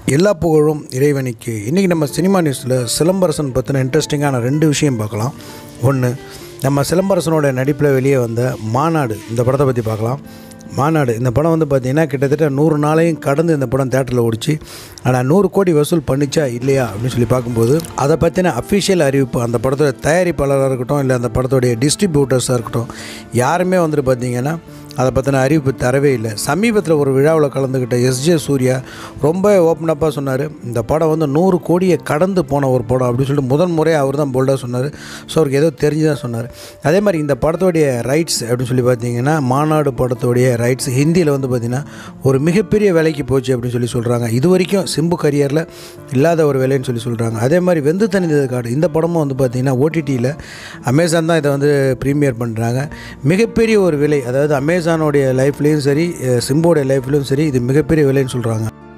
எல்லா புகழும் இறைவனுக்கு இன்றைக்கி நம்ம சினிமா நியூஸில் சிலம்பரசன் பற்றின இன்ட்ரெஸ்டிங்கான ரெண்டு விஷயம் பார்க்கலாம் ஒன்று நம்ம சிலம்பரசனோட நடிப்பில் வெளியே வந்த மாநாடு இந்த படத்தை பற்றி பார்க்கலாம் மாநாடு இந்த படம் வந்து பார்த்திங்கன்னா கிட்டத்தட்ட நூறு நாளையும் கடந்து இந்த படம் தேட்டரில் ஓடிச்சு ஆனால் நூறு கோடி வசூல் பண்ணிச்சா இல்லையா அப்படின்னு சொல்லி பார்க்கும்போது அதை பற்றின அஃபிஷியல் அறிவிப்பு அந்த படத்தோட தயாரிப்பாளராக இருக்கட்டும் இல்லை அந்த படத்தோடைய டிஸ்ட்ரிபியூட்டர்ஸாக இருக்கட்டும் யாருமே வந்துட்டு பார்த்திங்கன்னா அதை பற்றின அறிவிப்பு தரவே இல்லை சமீபத்தில் ஒரு விழாவில் கலந்துக்கிட்ட எஸ்ஜே சூர்யா ரொம்ப ஓப்பனப்பாக சொன்னார் இந்த படம் வந்து நூறு கோடியை கடந்து போன ஒரு படம் அப்படின்னு சொல்லிட்டு முதன் முறையாக அவர் தான் போல்டாக சொன்னார் ஸோ அவருக்கு ஏதோ தெரிஞ்சு தான் சொன்னார் அதே மாதிரி இந்த படத்தோடைய ரைட்ஸ் அப்படின்னு சொல்லி பார்த்தீங்கன்னா மாநாடு படத்தோடைய ரைட்ஸ் ஹிந்தியில் வந்து பார்த்திங்கன்னா ஒரு மிகப்பெரிய விலைக்கு போச்சு அப்படின்னு சொல்லி சொல்கிறாங்க இது வரைக்கும் சிம்பு கரியரில் இல்லாத ஒரு விலைன்னு சொல்லி சொல்கிறாங்க அதே மாதிரி வெந்து தனிந்தது காடு இந்த படமும் வந்து பார்த்திங்கன்னா ஓடிடியில் அமேசான் தான் இதை வந்து ப்ரீமியர் பண்ணுறாங்க மிகப்பெரிய ஒரு விலை அதாவது அமேசானோடைய லைஃப்லேயும் சரி அஹ் சிம்போடைய லைஃப்லேயும் சரி இது மிகப்பெரிய விலைன்னு சொல்கிறாங்க